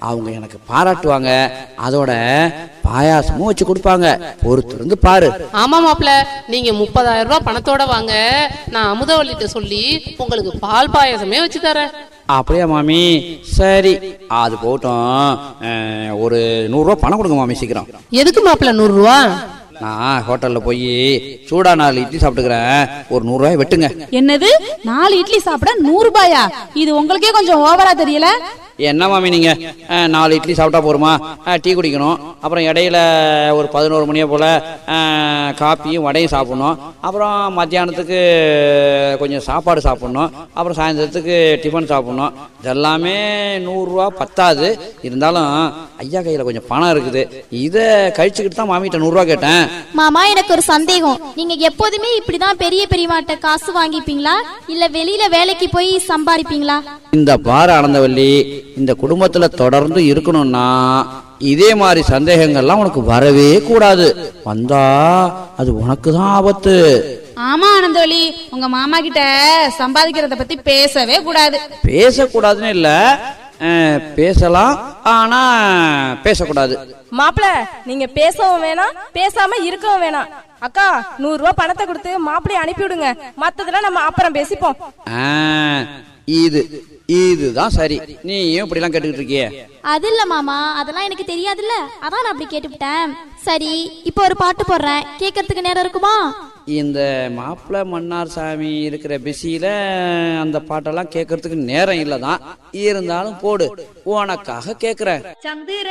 அவங்க எனக்கு பாராட்டுவாங்க அதோட பாயாசமும் வச்சு கொடுப்பாங்க பொறுத்து இருந்து பாரு ஆமா மாப்ள நீங்க முப்பதாயிரம் ரூபாய் பணத்தோட வாங்க நான் அமுதவல்லிட்ட சொல்லி உங்களுக்கு பால் பாயாசமே வச்சு தரேன் அப்படியா மாமி சரி அது போகட்டும் அஹ், ஒரு நூறுரூவா பணம் கொடுங்க மாமி சீக்கிரம் எதுக்கு மாப்ள நூறு ரூபா நான் ஹோட்டலில் போய் சூடா நாலு இட்லி சாப்பிட்டுக்கிறேன் ஒரு நூறுரூவாய் வெட்டுங்க என்னது நாலு இட்லி சாப்பிட நூறு ரூபாயா இது உங்களுக்கே கொஞ்சம் ஓவரா தெரியல என்ன மாமி நீங்கள் நாலு இட்லி சாப்பிட்டா போருமா அஹ், டீ குடிக்கணும் அப்புறம் இடையில ஒரு பதினோரு மணியை போல் காப்பியும் வடையும் சாப்பிட்ணும் அப்புறம் மத்தியானத்துக்கு கொஞ்சம் சாப்பாடு சாப்பிட்ணும் அப்புறம் சாயந்தரத்துக்கு டிஃபன் சாப்பிட்ணும் இதெல்லாமே நூறுரூவா பத்தாது இருந்தாலும் ஐயா கையில் கொஞ்சம் பணம் இருக்குது இதை கழிச்சுக்கிட்டு தான் மாமிகிட்ட நூறுரூவா கேட்டேன் மாமா எனக்கு ஒரு சந்தேகம் நீங்க எப்போதுமே இப்படிதான் பெரிய பெரியவாட்ட காசு வாங்கிப்பீங்களா இல்ல வெளியில வேலைக்கு போய் சம்பாதிப்பீங்களா இந்த பார ஆனந்தவல்லி இந்த குடும்பத்துல தொடர்ந்து இருக்கணும்னா இதே மாதிரி சந்தேகங்கள்லாம் உனக்கு வரவே கூடாது வந்தா அது உனக்கு தான் ஆபத்து ஆமா ஆனந்தவழி உங்க மாமா கிட்ட சம்பாதிக்கிறத பத்தி பேசவே கூடாது பேசக்கூடாதுன்னு இல்ல அஹ், பேசலாம் ஆனா பேசக்கூடாது மாப்பிள நீங்க பேசவும் வேணாம் பேசாம இருக்கவும் வேணாம் அக்கா நூறு ரூபாய் பணத்தை கொடுத்து மாப்பிளைய அனுப்பி விடுங்க மத்ததெல்லாம் நம்ம அப்புறம் பேசிப்போம் ஆஹ், இது இதுதான் சரி நீயும் இப்படிலாம் கேட்டுக்கிட்டு இருக்கியே அது இல்ல மாமா அதெல்லாம் எனக்கு தெரியாதுல்ல அதான் நான் அப்படி கேட்டுவிட்டேன் சரி இப்போ ஒரு பாட்டு போடுறேன் கேட்கறதுக்கு நேரம் இருக்குமா இந்த மாப்பிள்ளை மன்னார் சாமி இருக்கிற பிஸியில அந்த பாட்டெல்லாம் கேட்கறதுக்கு நேரம் இல்லை தான் இருந்தாலும் போடு உனக்காக கேட்குறேன் சந்திர